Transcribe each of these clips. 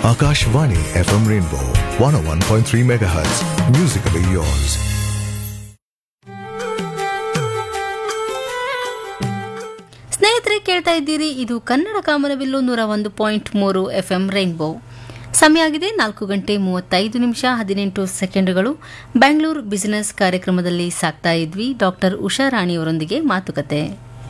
Akashvani FM Rainbow 101.3 MHz. Musically yours. ಸ್ನೇಹಿತರೆ ಕೇಳ್ತಾ ಇದ್ದೀರಿ ಇದು ಕನ್ನಡ ಕಾಮನಬಿಲ್ಲು ನೂರ ಒಂದು ಪಾಯಿಂಟ್ ಮೂರು ಎಫ್ ಎಂ ರೈನ್ಬೋ ಸಮಯ ಆಗಿದೆ ನಾಲ್ಕು ಗಂಟೆ ಮೂವತ್ತೈದು ನಿಮಿಷ ಹದಿನೆಂಟು ಸೆಕೆಂಡುಗಳು ಬ್ಯಾಂಗ್ಳೂರು ಬಿಸಿನೆಸ್ ಕಾರ್ಯಕ್ರಮದಲ್ಲಿ ಸಾಕ್ತಾ ಇದ್ವಿ ಡಾಕ್ಟರ್ ಉಷಾ ರಾಣಿಯವರೊಂದಿಗೆ ಮಾತುಕತೆ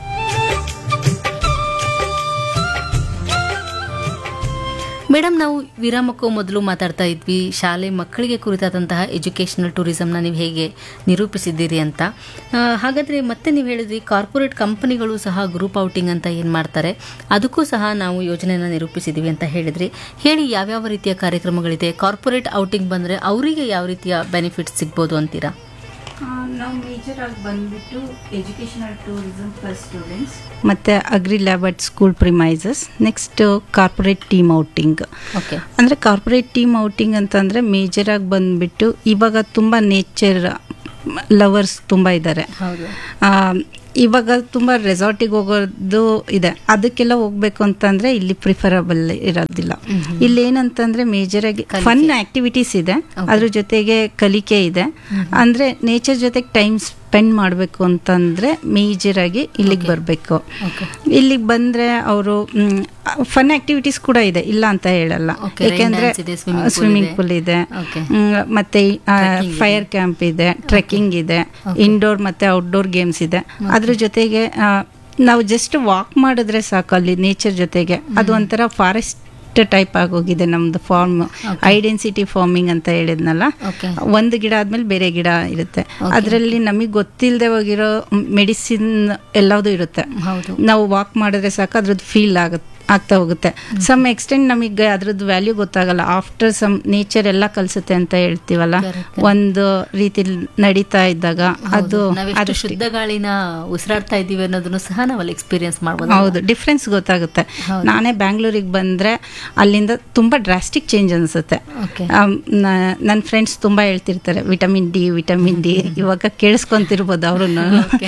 ಮೇಡಮ್ ನಾವು ವಿರಾಮಕ್ಕೂ ಮೊದಲು ಮಾತಾಡ್ತಾ ಇದ್ವಿ ಶಾಲೆ ಮಕ್ಕಳಿಗೆ ಕುರಿತಾದಂತಹ ಎಜುಕೇಷನಲ್ ಟೂರಿಸಮ್ನ ನೀವು ಹೇಗೆ ನಿರೂಪಿಸಿದ್ದೀರಿ ಅಂತ ಆ, ಹಾಗಾದ್ರೆ ಮತ್ತೆ ನೀವು ಹೇಳಿದ್ರಿ ಕಾರ್ಪೊರೇಟ್ ಕಂಪನಿಗಳು ಸಹ ಗ್ರೂಪ್ ಔಟಿಂಗ್ ಅಂತ ಏನು ಮಾಡ್ತಾರೆ ಅದಕ್ಕೂ ಸಹ ನಾವು ಯೋಜನೆಯನ್ನು ನಿರೂಪಿಸಿದ್ದೀವಿ ಅಂತ ಹೇಳಿದ್ರಿ ಹೇಳಿ ಯಾವ್ಯಾವ ರೀತಿಯ ಕಾರ್ಯಕ್ರಮಗಳಿದೆ ಕಾರ್ಪೊರೇಟ್ ಔಟಿಂಗ್ ಬಂದರೆ ಅವರಿಗೆ ಯಾವ ರೀತಿಯ ಬೆನಿಫಿಟ್ಸ್ ಸಿಗ್ಬೋದು ಅಂತೀರಾ ನಾವು ಮೇಜರ್ ಆಗಿ ಬಂದ್ಬಿಟ್ಟು ಎಜುಕೇಷನಲ್ ಟೂರಿಸಮ್ ಫರ್ ಸ್ಟೂಡೆಂಟ್ಸ್ ಮತ್ತು agri lab at school premises next corporate team outing okay ಅಂದರೆ ಕಾರ್ಪೊರೇಟ್ ಟೀಮ್ ಔಟಿಂಗ್ ಅಂತಂದರೆ ಮೇಜರಾಗಿ ಬಂದ್ಬಿಟ್ಟು ಇವಾಗ ತುಂಬ ನೇಚರ್ ಲವರ್ಸ್ ತುಂಬ ಇದ್ದಾರೆ ಹೌದು ಆ, ಇವಾಗ ತುಂಬ ರೆಸಾರ್ಟಿಗೆ ಹೋಗೋದು ಇದೆ ಅದಕ್ಕೆಲ್ಲ ಹೋಗ್ಬೇಕು ಅಂತಂದ್ರೆ ಇಲ್ಲಿ ಪ್ರಿಫರಬಲ್ ಇರೋದಿಲ್ಲ ಇಲ್ಲಿ ಏನಂತಂದ್ರೆ ಮೇಜರ್ ಆಗಿ ಫನ್ ಆಕ್ಟಿವಿಟೀಸ್ ಇದೆ ಅದ್ರ ಜೊತೆಗೆ ಕಲಿಕೆ ಇದೆ ಅಂದ್ರೆ ನೇಚರ್ ಜೊತೆಗೆ ಟೈಮ್ ಸ್ಪೆಂಡ್ ಮಾಡಬೇಕು ಅಂತಂದ್ರೆ ಮೇಜರ್ ಆಗಿ ಇಲ್ಲಿಗೆ ಬರಬೇಕು ಓಕೆ ಇಲ್ಲಿಗೆ ಬಂದ್ರೆ ಅವರು ಫನ್ ಆಕ್ಟಿವಿಟೀಸ್ ಕೂಡ ಇದೆ ಇಲ್ಲ ಅಂತ ಹೇಳಲ್ಲ Okay, rain ಯಾಕೆಂದ್ರೆ dance ಇದೆ, swimming pool ಸ್ವಿಮ್ಮಿಂಗ್ ಇದೆ. ಪೂಲ್ ಇದೆ Okay. ಹ್ಮ್, ಮತ್ತೆ Trekking ಇದೆ. ಫೈರ್ ಕ್ಯಾಂಪ್ ಇದೆ ಟ್ರೆಕ್ಕಿಂಗ್ ಇದೆ ಇಂಡೋರ್ ಮತ್ತೆ ಔಟ್ಡೋರ್ ಗೇಮ್ಸ್ ಇದೆ ಅದ್ರ ಜೊತೆಗೆ ಆ, ನಾವು ಜಸ್ಟ್ ವಾಕ್ ಮಾಡಿದ್ರೆ ಸಾಕು ಅಲ್ಲಿ ನೇಚರ್ ಜೊತೆಗೆ ಅದು ಒಂಥರ ಫಾರೆಸ್ಟ್ ಟೈಪ್ ಆಗೋಗಿದೆ ನಮ್ದು ಫಾರ್ಮ್ ಐಡೆನ್ಸಿಟಿ ಫಾರ್ಮಿಂಗ್ ಅಂತ ಹೇಳಿದ್ನಲ್ಲ ಓಕೆ ಒಂದು ಗಿಡ ಆದ್ಮೇಲೆ ಬೇರೆ ಗಿಡ ಇರುತ್ತೆ ಅದರಲ್ಲಿ ನಮಗೆ ಗೊತ್ತಿಲ್ಲದೆ ಹೋಗಿರೋ ಮೆಡಿಸಿನ್ ಎಲ್ಲದೂ ಇರುತ್ತೆ ಹೌದು ನಾವು ವಾಕ್ ಮಾಡಿದ್ರೆ ಸಾಕು ಅದ್ರದ್ದು ಫೀಲ್ ಆಗುತ್ತೆ ಆಗ್ತಾ ಹೋಗುತ್ತೆ ಸಮ್ ಎಕ್ಸ್ಟೆಂಟ್ ನಮಗೆ ಅದ್ರದ್ದು ವ್ಯಾಲ್ಯೂ ಗೊತ್ತಾಗಲ್ಲ ಆಫ್ಟರ್ ಸಮ್ ನೇಚರ್ ಎಲ್ಲ ಕಲ್ಸುತ್ತೆ ಅಂತ ಹೇಳ್ತೀವಲ್ಲ Correct. ಒಂದು ರೀತಿ ನಡೀತಾ ಇದ್ದಾಗ ಅದು ನಾವೆಷ್ಟು ಅದು ಶುದ್ಧ ಗಾಳಿನ ಉಸಿರಾಡ್ತಾ ಇದ್ದೀವಿ ಅನ್ನೋದನ್ನು ಸಹ ನಾವಲ್ಲಿ ಎಕ್ಸ್ಪೀರಿಯನ್ಸ್ ಮಾಡ್ಬೋದು ಹೌದು ಡಿಫ್ರೆನ್ಸ್ ಗೊತ್ತಾಗುತ್ತೆ ಹೌದು. ನಾನೇ ಬ್ಯಾಂಗ್ಳೂರಿಗೆ ಬಂದ್ರೆ ಅಲ್ಲಿಂದ ತುಂಬಾ ಡ್ರಾಸ್ಟಿಕ್ ಚೇಂಜ್ ಅನ್ಸುತ್ತೆ ಓಕೆ ನನ್ನ ಫ್ರೆಂಡ್ಸ್ ತುಂಬಾ ಹೇಳ್ತಿರ್ತಾರೆ ವಿಟಮಿನ್ ಡಿ ವಿಟಮಿನ್ ಡಿ ಇವಾಗ ಕೇಳಿಸ್ಕೊಂತಿರ್ಬೋದು ಅವ್ರನ್ನು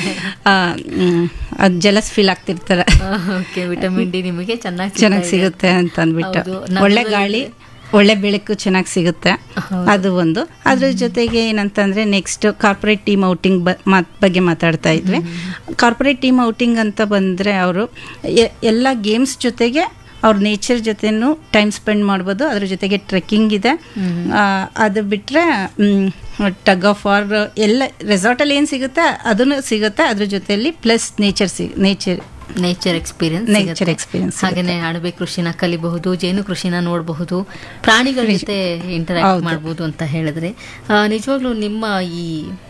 ಅದು ಜಲಸ್ ಫೀಲ್ ಆಗ್ತಿರ್ತಾರೆ ಓಕೆ ವಿಟಮಿನ್ ಡಿ ನಿಮಗೆ ಚೆನ್ನಾಗಿ ಚೆನ್ನಾಗಿ ಸಿಗುತ್ತೆ ಅಂತ ಅಂದ್ಬಿಟ್ಟು ಹೌದು. ಒಳ್ಳೆ ನಮ್ಮದ್ರಲ್ಲಿ- ಗಾಳಿ ಒಳ್ಳೆ ಬೆಳಕು ಚೆನ್ನಾಗಿ ಸಿಗುತ್ತೆ ಅದು ಒಂದು ಅದ್ರ ಜೊತೆಗೆ ಏನಂತಂದ್ರೆ ನೆಕ್ಸ್ಟ್ ಕಾರ್ಪೊರೇಟ್ ಟೀಮ್ ಔಟಿಂಗ್ ಬಗ್ಗೆ ಮಾತಾಡ್ತಾ ಇದ್ವಿ ಕಾರ್ಪೊರೇಟ್ ಟೀಮ್ ಔಟಿಂಗ್ ಅಂತ ಬಂದ್ರೆ ಅವರು ಎಲ್ಲ ಗೇಮ್ಸ್ ಜೊತೆಗೆ ಅವ್ರ ನೇಚರ್ ಜೊತೆನೂ ಟೈಮ್ ಸ್ಪೆಂಡ್ ಮಾಡ್ಬೋದು ಅದ್ರ ಜೊತೆಗೆ ಟ್ರೆಕ್ಕಿಂಗ್ ಇದೆ ಆ, ಅದು ಬಿಟ್ಟರೆ ಟಗ್ ಆಫ್ ವಾರ್ ಎಲ್ಲ ರೆಸಾರ್ಟಲ್ಲಿ ಏನು ಸಿಗುತ್ತೆ ಅದನ್ನು ಸಿಗುತ್ತೆ ಅದ್ರ ಜೊತೆಯಲ್ಲಿ ಪ್ಲಸ್ ನೇಚರ್ ಸಿ nature nature experience nature experience ಹಾಗೇನೆ ಅಣಬೆ ಕೃಷಿನ ಕಲಿಬಹುದು ಜೇನು ಕೃಷಿನ ನೋಡಬಹುದು ಪ್ರಾಣಿಗಳ ಜೊತೆ ಇಂಟರಾಕ್ಟ್ ಮಾಡಬಹುದು ಅಂತ ಹೇಳಿದ್ರೆ ಆ, ನಿಜವಾಗ್ಲೂ ನಿಮ್ಮ ಈ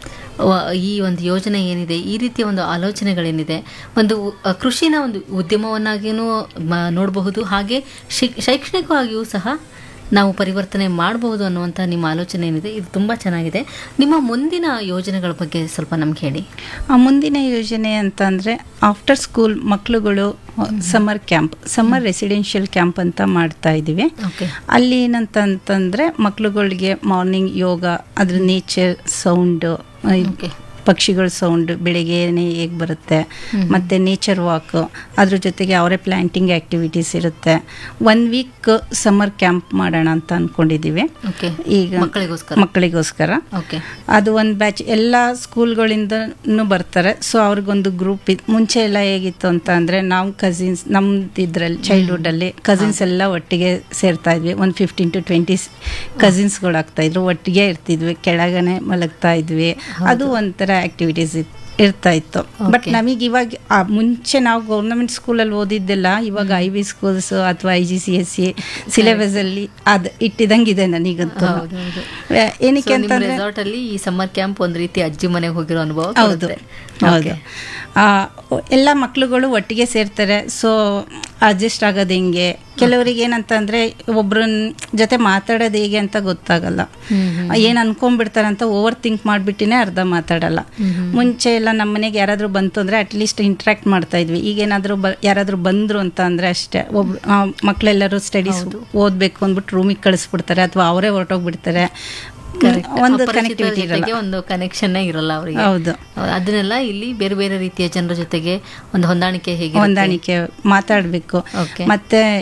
ವ- ಈ ಒಂದು ಯೋಜನೆ ಏನಿದೆ ಈ ರೀತಿಯ ಒಂದು ಆಲೋಚನೆಗಳೇನಿದೆ ಒಂದು ಆ, ಕೃಷಿನ ಒಂದು ಉದ್ಯಮವನ್ನಾಗಿಯೂ ಮ- ನೋಡಬಹುದು ಹಾಗೆ ಶಿಕ್- ಶೈಕ್ಷಣಿಕವಾಗಿಯೂ ಸಹ ನಾವು ಪರಿವರ್ತನೆ ಮಾಡಬಹುದು ಅನ್ನುವಂಥ ನಿಮ್ಮ ಆಲೋಚನೆ ಏನಿದೆ ಇದು ತುಂಬ ಚೆನ್ನಾಗಿದೆ ನಿಮ್ಮ ಮುಂದಿನ ಯೋಜನೆಗಳ ಬಗ್ಗೆ ಸ್ವಲ್ಪ ನಮ್ಗೆ ಹೇಳಿ ಆ ಮುಂದಿನ ಯೋಜನೆ ಅಂತಂದರೆ ಆಫ್ಟರ್ ಸ್ಕೂಲ್ ಮಕ್ಕಳುಗಳು summer camp summer residential camp ಅಂತ ಮಾಡ್ತಾ ಇದ್ದೀವಿ ಓಕೆ ಅಲ್ಲಿ ಏನಂತಂತಂದರೆ ಮಕ್ಳುಗಳಿಗೆ ಮಾರ್ನಿಂಗ್ ಯೋಗ ಅದ್ರ ನೇಚರ್ ಸೌಂಡು ಓಕೆ ಪಕ್ಷಿಗಳ ಸೌಂಡ್ ಬೆಳಿಗ್ಗೆನೆ ಹೇಗೆ ಬರುತ್ತೆ ಮತ್ತು ನೇಚರ್ ವಾಕ್ ಅದ್ರ ಜೊತೆಗೆ ಅವರೇ ಪ್ಲ್ಯಾಂಟಿಂಗ್ ಆ್ಯಕ್ಟಿವಿಟೀಸ್ ಇರುತ್ತೆ ಒನ್ ವೀಕ್ ಸಮ್ಮರ್ ಕ್ಯಾಂಪ್ ಮಾಡೋಣ ಅಂತ ಅಂದ್ಕೊಂಡಿದ್ದೀವಿ ಓಕೆ ಈಗ ಮಕ್ಕಳಿಗೋಸ್ಕರ ಮಕ್ಕಳಿಗೋಸ್ಕರ ಓಕೆ ಅದು ಒಂದು ಬ್ಯಾಚ್ ಎಲ್ಲ ಸ್ಕೂಲ್ಗಳಿಂದನೂ ಬರ್ತಾರೆ ಸೊ ಅವ್ರಿಗೊಂದು ಗ್ರೂಪ್ ಇತ್ತು ಮುಂಚೆ ಎಲ್ಲ ಹೇಗಿತ್ತು ಅಂತ ಅಂದರೆ ನಾವು ಕಸಿನ್ಸ್ ನಮ್ದು ಇದರಲ್ಲಿ ಚೈಲ್ಡ್ಹುಡ್ಡಲ್ಲಿ ಕಸಿನ್ಸ್ ಎಲ್ಲ ಒಟ್ಟಿಗೆ ಸೇರ್ತಾ ಇದ್ವಿ ಒಂದು ಫಿಫ್ಟೀನ್ ಟು ಟ್ವೆಂಟಿ ಕಸಿನ್ಸ್ಗಳು ಆಗ್ತಾ ಇದ್ರು ಒಟ್ಟಿಗೆ ಇರ್ತಿದ್ವಿ ಕೆಳಗನೆ ಮಲಗ್ತಾ ಇದ್ವಿ ಅದು ಒಂಥರ ಆಕ್ಟಿವಿಟೀಸ್ ಇತ್ತು ಇರ್ತಾ ಇತ್ತು ಬಟ್ ನಮಗೆ ಇವಾಗ ಆ ಮುಂಚೆ ನಾವು ಗೌರ್ನಮೆಂಟ್ ಸ್ಕೂಲಲ್ಲಿ ಓದಿದ್ದೆಲ್ಲ ಇವಾಗ ಐ ವಿ ಸ್ಕೂಲ್ಸ್ ಅಥವಾ I G C S C syllabus ಅಲ್ಲಿ ಅದು ಇಟ್ಟಿದಂಗಿದೆ ನನಗಂತೂ ಹೌದೌದು. ಏನಕ್ಕೆ ಅಂತಂದ್ರೆ ರೆಸಾರ್ಟ್ ಅಲ್ಲಿ ಈ ಸಮ್ಮರ್ ಕ್ಯಾಂಪ್ ಒಂದ್ ರೀತಿ ಅಜ್ಜಿ ಮನೆಗೆ ಹೋಗಿರೋ ಅನುಭವ ಹೌದು ಕೊಡುತ್ತೆ. ಹೌದು ಆ, ಎಲ್ಲ ಮಕ್ಳುಗಳು ಒಟ್ಟಿಗೆ ಸೇರ್ತಾರೆ ಸೊ ಅಡ್ಜಸ್ಟ್ ಆಗೋದು ಹೆಂಗೆ ಕೆಲವರಿಗೆ ಏನಂತಂದ್ರೆ ಒಬ್ರನ್ ಜೊತೆ ಮಾತಾಡೋದು ಹೇಗೆ ಅಂತ ಗೊತ್ತಾಗಲ್ಲ ಏನ್ ಅನ್ಕೊಂಡ್ಬಿಡ್ತಾರೆ ಅಂತ ಓವರ್ ಥಿಂಕ್ ಮಾಡ್ಬಿಟ್ಟಿನೇ ಅರ್ಧ ಮಾತಾಡಲ್ಲ ಮುಂಚೆ ಎಲ್ಲ ನಮ್ಮ ಮನೆಗೆ ಯಾರಾದ್ರೂ ಬಂತು ಅಂದ್ರೆ ಅಟ್ಲೀಸ್ಟ್ ಇಂಟ್ರಾಕ್ಟ್ ಮಾಡ್ತಾ ಇದ್ವಿ ಈಗ ಏನಾದ್ರೂ ಬ ಯಾರಾದ್ರೂ ಬಂದ್ರು ಅಂತ ಅಂದ್ರೆ ಅಷ್ಟೇ ಒಬ್ ಆ, ಮಕ್ಳೆಲ್ಲರೂ ಸ್ಟಡೀಸ್ ಓದ್ಬೇಕು ಅಂದ್ಬಿಟ್ಟು ರೂಮಿಗೆ ಕಳಿಸ್ಬಿಡ್ತಾರೆ ಅಥವಾ ಅವರೇ ಹೊರಟೋಗ್ಬಿಡ್ತಾರೆ Correct. ಒಂದು ಅಪರಿಚಿತರ ಕನೆಕ್ಟಿವಿಟಿ ಇರಲ್ಲ ಜೊತೆಗೆ ಒಂದು ಕನೆಕ್ಷನ್ ಇರಲ್ಲ ಅವರಿಗೆ ಹೌದು ಅದನ್ನೆಲ್ಲ ಇಲ್ಲಿ ಬೇರೆ ಬೇರೆ ರೀತಿಯ ಜನರ ಜೊತೆಗೆ ಒಂದು ಹೊಂದಾಣಿಕೆ ಹೇಗೆ ಹೊಂದಾಣಿಕೆ ಮಾತಾಡಬೇಕು Okay. ಮತ್ತೆ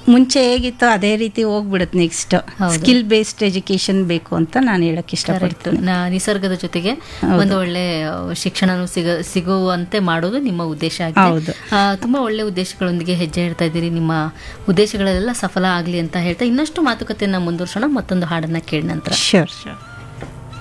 ಮುಂಚೆ ಹೇಗಿತ್ತೋ ಅದೇ ರೀತಿ ಹೋಗ್ಬಿಡುತ್ತೆ ನೆಕ್ಸ್ಟ್ ಹೌದು. ಸ್ಕಿಲ್ ಬೇಸ್ಡ್ ಎಜುಕೇಶನ್ ಬೇಕು ಅಂತ ನಾನು ಹೇಳಕ್ ಕರೆಕ್ಟ್ ಇಷ್ಟಪಡ್ತೀನಿ ನಿಸರ್ಗದ ಜೊತೆಗೆ ಹೌದು. ಒಂದು ಒಳ್ಳೆ ಶಿಕ್ಷಣನೂ ಸಿಗ ಸಿಗುವಂತೆ ಮಾಡೋದು ನಿಮ್ಮ ಉದ್ದೇಶ ಆಗಿದೆ ಹೌದು. ಆ, ತುಂಬಾ ಒಳ್ಳೆ ಉದ್ದೇಶಗಳೊಂದಿಗೆ ಹೆಜ್ಜೆ ಇಡ್ತಾ ಇದ್ದೀರಿ ನಿಮ್ಮ ಉದ್ದೇಶಗಳೆಲ್ಲ ಸಫಲ ಆಗ್ಲಿ ಅಂತ ಹೇಳ್ತಾ ಇನ್ನಷ್ಟು ಮಾತುಕತೆಯನ್ನ ಮುಂದುವರ್ಸೋಣ ಮತ್ತೊಂದು ಹಾಡನ್ನ ಕೇಳಿದ ನಂತರ ಶೋರ್ ಶೋರ್